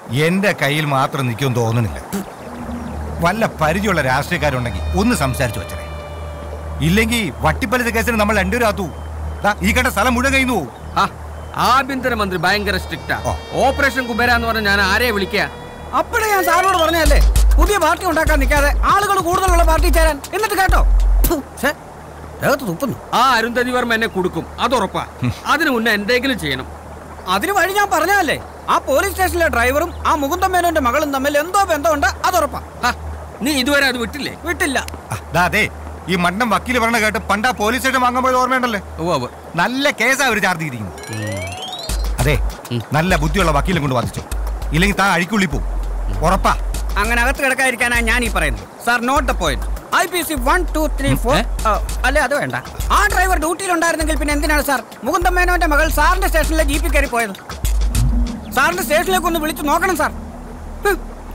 എന്റെ കയ്യിൽ മാത്രം നിൽക്കുമെന്ന് തോന്നുന്നില്ല വല്ല പരിചയമുള്ള രാഷ്ട്രീയക്കാരുണ്ടെങ്കിൽ ഒന്ന് സംസാരിച്ചു വെച്ചേ ഇല്ലെങ്കിൽ വട്ടിപ്പലിച്ച കേസിന് നമ്മൾ രണ്ടുപേരും ആത്തു ദാ, ഈ കണ്ട സ്ഥലം മുഴുവൻ കഴിഞ്ഞു പോകും ആ, ആഭ്യന്തരമന്ത്രി ഭയങ്കര സ്ട്രിക്റ്റാ ഓപ്പറേഷൻ കുബേര എന്ന് പറഞ്ഞ ഞാൻ ആരെയെ വിളിക്കുക അപ്പോഴേ ഞാൻ സാറിനോട് പറഞ്ഞല്ലേ പുതിയ പാർട്ടി ഉണ്ടാക്കാൻ നിൽക്കാതെ ആളുകൾ കൂടുതലുള്ള പാർട്ടി ചേരാൻ എന്നിട്ട് കേട്ടോ ഫു, ഛെ, ദേഹത്ത് തുപ്പുന്നു ആ അരുന്ധതി വർമ്മ എന്നെ കൊടുക്കും അത് ഉറപ്പാ അതിനു മുന്നേ എന്തെങ്കിലും ചെയ്യണം അതിന് വഴി ഞാൻ പറഞ്ഞതല്ലേ ആ പോലീസ് സ്റ്റേഷനിലെ ഡ്രൈവറും ആ മുകുന്ദൻ മേനോന്റെ മകളും തമ്മിൽ എന്തോ ബന്ധമുണ്ട് അത് ഉറപ്പാ ഹ, നീ ഇതുവരെ അത് വിട്ടില്ലേ വിട്ടില്ല ആ, ദാ അതെ ഈ മണ്ണം വക്കീല് പറഞ്ഞ കേട്ട് പണ്ട് ആ പോലീസ് സ്റ്റേഷൻ വാങ്ങാൻ പോയത് ഓർമ്മയുണ്ടല്ലേ നല്ല കേസാ അവർ ചാർജ് ചെയ്തിരിക്കുന്നത് അതെ നല്ല ബുദ്ധിയുള്ള വക്കീലും കൊണ്ട് വാദിച്ചു ഇല്ലെങ്കിൽ താ അഴിക്കുള്ളി പോവും ഉറപ്പാ അങ്ങനെ അകത്ത് കിടക്കാതിരിക്കാനാണ് ഞാൻ ഈ പറയുന്നത് sir note the point I P C one two three four അല്ലെ അത് വേണ്ട ആ ഡ്രൈവർ ഡ്യൂട്ടിയിൽ ഉണ്ടായിരുന്നെങ്കിൽ പിന്നെ എന്തിനാണ് സാർ മുകുന്ദൻ മേനോന്റെ മകൾ സാറിന്റെ സ്റ്റേഷനിലെ ജീപ്പിൽ കയറി പോയത് സാറിന്റെ സ്റ്റേഷനിലേക്ക് ഒന്ന് വിളിച്ചു നോക്കണം സാർ ഹ്.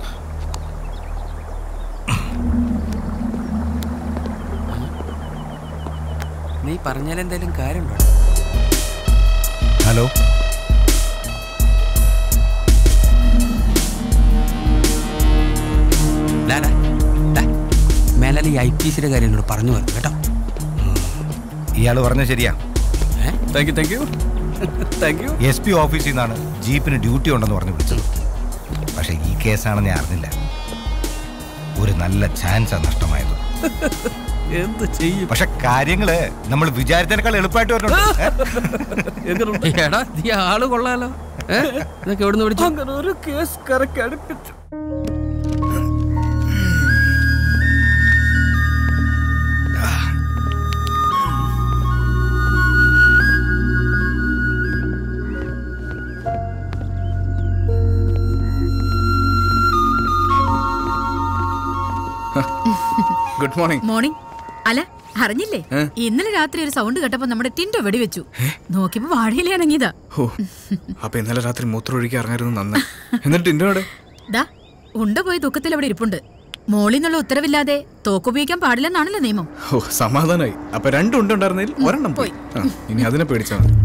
നീ പറഞ്ഞാൽ എന്തെങ്കിലും കാര്യമുണ്ടോ ഹലോ മേലാൽ ഈ ഐ പി സിയുടെ കാര്യം എന്നോട് പറഞ്ഞു വരും കേട്ടോ ഇയാള് പറഞ്ഞത് ശരിയാ thank you thank you thank you S P ഓഫീസിൽ നിന്നാണ് ജീപ്പിന് ഡ്യൂട്ടി ഉണ്ടെന്ന് പറഞ്ഞ് വിളിച്ചത് പക്ഷെ ഈ കേസാണെന്ന് ഞാൻ അറിഞ്ഞില്ല ഒരു നല്ല ചാൻസാ നഷ്ടമായത് എന്ത് ചെയ്യും പക്ഷെ കാര്യങ്ങള് നമ്മൾ വിചാരിച്ചതിനേക്കാൾ എളുപ്പമായിട്ട് വരുന്നുണ്ട് എടാ നീ ആള് കൊള്ളാലോ ഏ? ഇതൊക്കെ എവിടുന്ന് പിടിച്ചു അങ്ങനെ ഒരു കേസ് കറക്കി അടുപ്പിച്ചു ഗുഡ് മോർണിംഗ് മോർണിംഗ് അല്ല അറിഞ്ഞില്ലേ ഏ? ഇന്നലെ രാത്രി ഒരു സൗണ്ട് കേട്ടപ്പോ നമ്മുടെ ടിൻഡോ വെടിവെച്ചു നോക്കിയപ്പോ വാഴയില ഇണങ്ങിയതാ ഓ അപ്പൊ ഇന്നലെ രാത്രി മൂത്രം ഒഴുകി ഇറങ്ങരുത് നന്നായി എന്നിട്ട് ഇന്റെ അവിടെ ദാ ഉണ്ട പോയി ദുഃഖത്തിൽ അവിടെ ഇരിപ്പുണ്ട് മോളിൽ നിന്നുള്ള ഉത്തരവില്ലാതെ തോക്കുപയോഗിക്കാൻ പാടില്ലെന്നാണല്ലോ നിയമം ഓ സമാധാനായി അപ്പൊ രണ്ടും ഉണ്ടായിരുന്നതിൽ ഒരെണ്ണം പോയി ആ, ഇനി അതിനെ പേടിച്ചാ മതി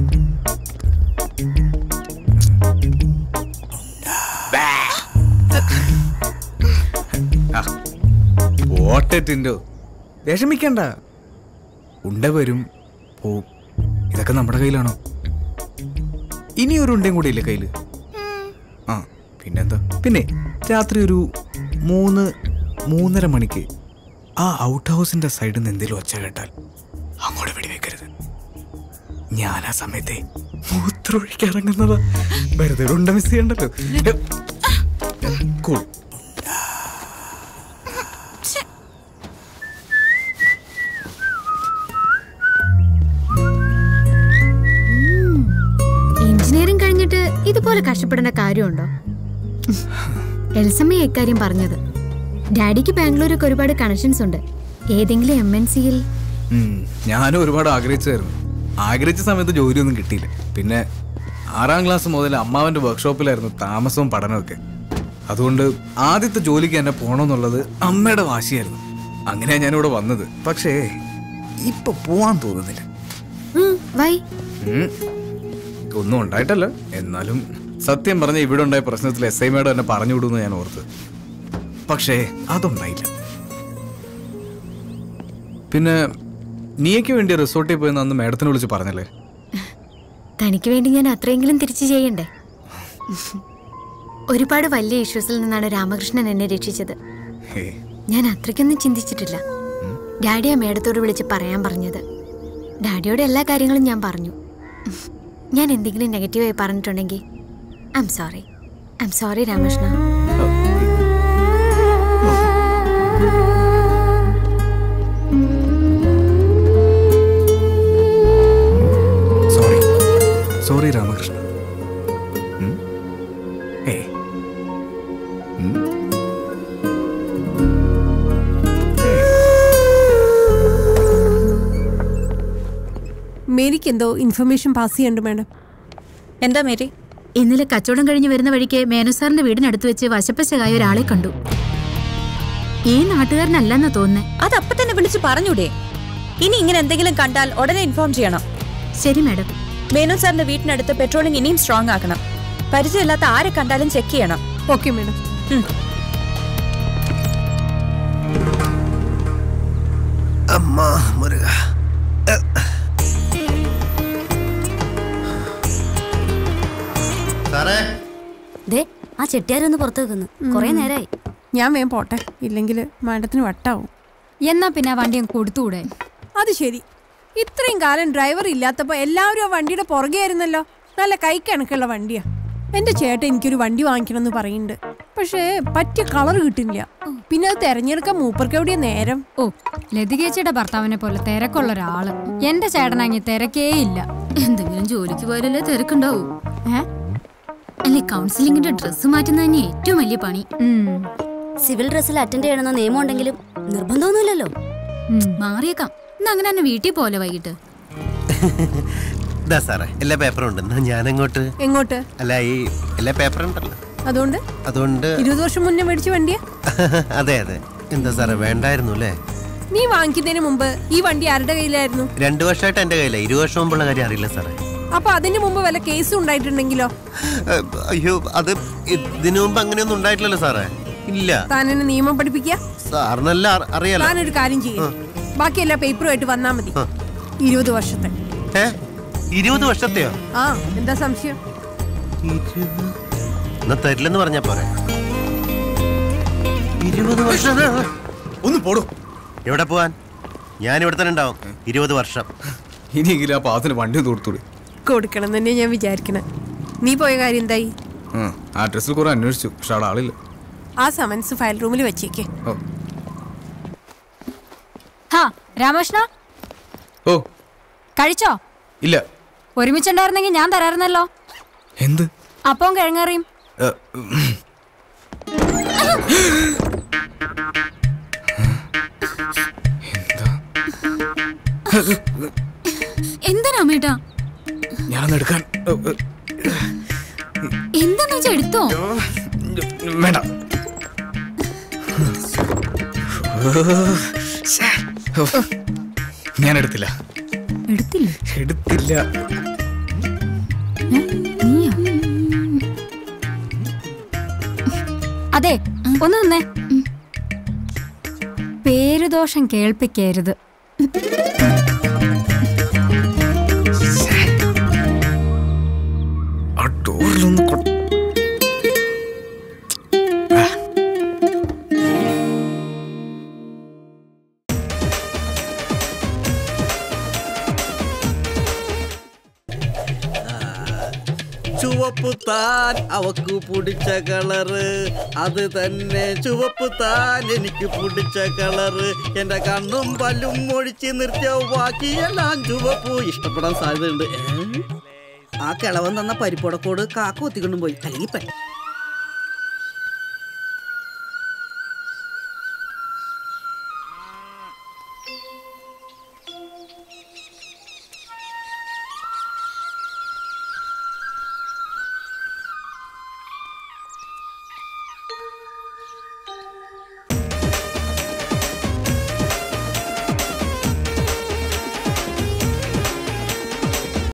ആ, പോട്ടെ ടിൻഡോ വിഷമിക്കണ്ട ഉണ്ട വരും പോവും ഇതൊക്കെ നമ്മുടെ കയ്യിലാണോ ഇനി ഒരു ഉണ്ടയും കൂടി ഇല്ലേ കയ്യില് ആ പിന്നെന്താ പിന്നെ രാത്രി ഒരു മൂന്ന് മൂന്നര മണിക്ക് ആ ഔട്ട് ഹൗസിന്റെ സൈഡിൽ നിന്ന് എന്തെങ്കിലും ഒച്ച കേട്ടാൽ അങ്ങോട്ട് വെടിവെക്കരുത് ഞാൻ ആ സമയത്തെ മൂത്രമൊഴിക്ക് ഇറങ്ങുന്നതാ വെറുതെ ഒരു ഉണ്ട മിസ് ചെയ്യണ്ടല്ലോ കൂൾ എഞ്ചിനീയറിംഗ് കഴിഞ്ഞിട്ട് ഇതുപോലെ കഷ്ടപ്പെടേണ്ട കാര്യമുണ്ടോ എൽസമ്മ ഇക്കാര്യം പറഞ്ഞത് ഡാഡിക്ക് ബാംഗ്ലൂരൊക്കെ ഒരുപാട് കണക്ഷൻസ് ഉണ്ട് ഏതെങ്കിലും എം എൻ സിയിൽ ഉം, ഞാനും ഒരുപാട് ആഗ്രഹിച്ചായിരുന്നു ആഗ്രഹിച്ച സമയത്ത് ജോലിയൊന്നും കിട്ടിയില്ല പിന്നെ ആറാം ക്ലാസ് മുതൽ അമ്മാവന്റെ വർക്ക്ഷോപ്പിലായിരുന്നു താമസവും പഠനമൊക്കെ അതുകൊണ്ട് ആദ്യത്തെ ജോലിക്ക് എന്നെ പോകണമെന്നുള്ളത് അമ്മയുടെ വാശിയായിരുന്നു അങ്ങനെയാ ഞാനിവിടെ വന്നത് പക്ഷേ ഇപ്പൊ പോവാൻ തോന്നുന്നില്ല വൈ ഉം. ഒന്നും ഉണ്ടായിട്ടല്ല എന്നാലും സത്യം പറഞ്ഞ ഇവിടെ ഉണ്ടായ പ്രശ്നത്തിൽ എസ് ഐ മേഡം എന്നെ പറഞ്ഞു വിടുമെന്ന് ഞാൻ ഓർത്ത് പക്ഷേ അതുണ്ടായില്ല പിന്നെ നീയ്ക്ക് വേണ്ടി റിസോർട്ടിൽ പോയി അന്ന് മേഡത്തിനെ വിളിച്ച് പറഞ്ഞല്ലേ തനിക്ക് വേണ്ടി ഞാൻ അത്രയെങ്കിലും തിരിച്ചു ചെയ്യണ്ടേ ഒരുപാട് വലിയ ഇഷ്യൂസിൽ നിന്നാണ് രാമകൃഷ്ണൻ എന്നെ രക്ഷിച്ചത് ഹേ ഞാൻ അത്രയ്ക്കൊന്നും ചിന്തിച്ചിട്ടില്ല ഡാഡിയാ മേഡത്തോട് വിളിച്ച് പറയാൻ പറഞ്ഞത് ഡാഡിയോട് എല്ലാ കാര്യങ്ങളും ഞാൻ പറഞ്ഞു ഞാൻ എന്തെങ്കിലും നെഗറ്റീവായി പറഞ്ഞിട്ടുണ്ടെങ്കിൽ I'm sorry I'm sorry Ramakrishna sorry sorry Ramakrishna ഉം? ഏയ്. ഉം? മേരിക്ക് എന്തോ ഇൻഫർമേഷൻ പാസ് ചെയ്യണ്ട് മാഡം എന്താ മേരി ഇന്നലെ കച്ചവടം കഴിഞ്ഞ് വരുന്ന വഴിക്ക് മേനുസാറിന്റെ വീടിനടുത്ത് വെച്ച് വശപ്പശകായ ഒരാളെ കണ്ടു ഈ നാട്ടുകാരനല്ലെന്നാ തോന്നുന്നേ അതപ്പൊ തന്നെ വിളിച്ചു പറഞ്ഞൂടെ ഇനി ഇങ്ങനെ എന്തെങ്കിലും കണ്ടാൽ ഉടനെ ഇൻഫോം ചെയ്യണം ശരി മാഡം മേനോൻ സാറിന്റെ വീട്ടിനടുത്ത് പെട്രോളിംഗ് ഇനിയും സ്ട്രോങ് ആക്കണം പരിചയമില്ലാത്ത ആരെ കണ്ടാലും ചെക്ക് ചെയ്യണം ഓക്കെ മാഡം അമ്മ മുരുക സാറേ ദേ ആ ചെട്ടിയാരൊന്ന് പുറത്തു വെക്കുന്നു കൊറേ നേരായി ഞാൻ വേഗം പോട്ടെ ഇല്ലെങ്കിൽ മാഡത്തിന് വട്ടാവും എന്നാ പിന്നെ ആ വണ്ടി അങ്ങ് കൊടുത്തുകൂടെ അത് ശരി ഇത്രയും കാലം ഡ്രൈവർ ഇല്ലാത്തപ്പോ എല്ലാവരും ആ വണ്ടിയുടെ പുറകെ ആയിരുന്നല്ലോ നല്ല കൈക്കണക്കുള്ള വണ്ടിയാ എന്റെ ചേട്ടൻ എനിക്കൊരു വണ്ടി വാങ്ങിക്കണമെന്ന് പറയുന്നുണ്ട് പക്ഷേ പറ്റിയ കളർ കിട്ടില്ല പിന്നെ അത് തെരഞ്ഞെടുക്കാൻ മൂപ്പർക്ക് എവിടെയാ നേരം ഓ ലതികേച്ചിയുടെ ഭർത്താവിനെ പോലെ തിരക്കുള്ള ഒരാള് എന്റെ ചേട്ടനാങ്ങി തിരക്കേ ഇല്ല എന്തെങ്കിലും ജോലിക്ക് പോയാലല്ലേ തിരക്കുണ്ടാവൂ ഏ അല്ലേ കൗൺസിലിംഗിന്റെ ഡ്രസ്സ് മാറ്റുന്ന തന്നെ ഏറ്റവും വലിയ പണി സിവിൽ ഡ്രസ്സിൽ അറ്റൻഡ് ചെയ്യണമെന്ന നിയമം ഉണ്ടെങ്കിലും നിർബന്ധമൊന്നുമില്ലല്ലോ മാറിയേക്കാം ഇന്ന് അങ്ങനെ തന്നെ വീട്ടിൽ പോലെ വൈകിട്ട് ഇതാ സാറേ എല്ലാ പേപ്പറും ഉണ്ട് എന്നാ ഞാനങ്ങോട്ട് എങ്ങോട്ട് അല്ല ഈ എല്ലാ പേപ്പറും ഉണ്ടല്ലോ അതുകൊണ്ട് അതുകൊണ്ട് ഇരുപത് വർഷം മുന്നേ മേടിച്ച വണ്ടിയാ അതെ അതെ എന്താ സാറേ വേണ്ടായിരുന്നു അല്ലേ നീ വാങ്ങിക്കുന്നതിന് മുമ്പ് ഈ വണ്ടി ആരുടെ കയ്യിലായിരുന്നു രണ്ടു വർഷമായിട്ട് എന്റെ കയ്യില ഇരു വർഷം മുമ്പുള്ള കാര്യം അറിയില്ല സാറേ അപ്പൊ അതിന് മുമ്പ് വല്ല കേസും ഉണ്ടായിട്ടുണ്ടെങ്കിലോ ഏ, അയ്യോ അത് ഇതിനു മുമ്പ് അങ്ങനെയൊന്നും ഉണ്ടായിട്ടില്ലല്ലോ സാറേ ഇല്ല താൻ എന്നെ നിയമം പഠിപ്പിക്കുക സാറിനല്ല അറി- അറിയാലോ താൻ ഒരു കാര്യം ചെയ്യും ബാക്കി എല്ലാ പേപ്പറുമായിട്ട് വന്നാ മതി ഇരുപത് വർഷത്തെ ഏ ഇരുപത് വർഷത്തെയോ ആ എന്താ സംശയം എന്നാ തരില്ലെന്ന് പറഞ്ഞാ പോരെ ഇരുപത് വർഷം ഒന്ന് പോടും എവിടെ പോവാൻ ഞാൻ ഇവിടെ തന്നെ ഉണ്ടാവും ഇരുപത് വർഷം ഇനിയെങ്കിലും ആ പാത്തിന് വണ്ടി ഒന്ന് കൊടുത്തൂടെ കൊടുക്കണം തന്നെ ഞാൻ വിചാരിക്കണേ നീ പോയ കാര്യം എന്തായി ആ ഡ്രസ്സിൽ കുറെ അന്വേഷിച്ചു പക്ഷെ അവിടെ ആളില്ല ആ സമൻസ് ഫയൽ റൂമിൽ വെച്ചേക്ക് ഓ ഹാ രാമകൃഷ്ണ ഓ കഴിച്ചോ ഇല്ല ഒരുമിച്ചുണ്ടായിരുന്നെങ്കിൽ ഞാൻ തരായിരുന്നല്ലോ എന്ത് അപ്പവും കിഴങ്ങറിയും ഏ, എന്താ രാമേട്ടാ ഞാനൊന്ന് എടുക്കാൻ ഏ, ഏ, എന്താന്ന് വെച്ചാ എടുത്തോ വേണ്ട ശ്ശേ. ഓ, ഞാൻ എടുത്തില്ല എടുത്തില്ല എടുത്തില്ല അതെ ഒന്ന് നിന്നേ പേരുദോഷം കേൾപ്പിക്കരുത് ആ ഡോറിലൊന്ന് കൊ- ചുവപ്പ് താൻ അവക്ക് പിടിച്ച കളറ് അത് തന്നെ ചുവപ്പ് താൻ എനിക്ക് പിടിച്ച കളറ് എന്റെ കണ്ണും പല്ലും ഒഴിച്ച് നിർത്തിയ ബാക്കിയെല്ലാം ചുവപ്പ് ഇഷ്ടപ്പെടാൻ സാധ്യതയുണ്ട് ഏ? ആ കിളവൻ തന്ന പരിപ്പുടക്കോട് കാക്ക ഒത്തിക്കൊണ്ടും പോയി അല്ലെങ്കിൽ പെ-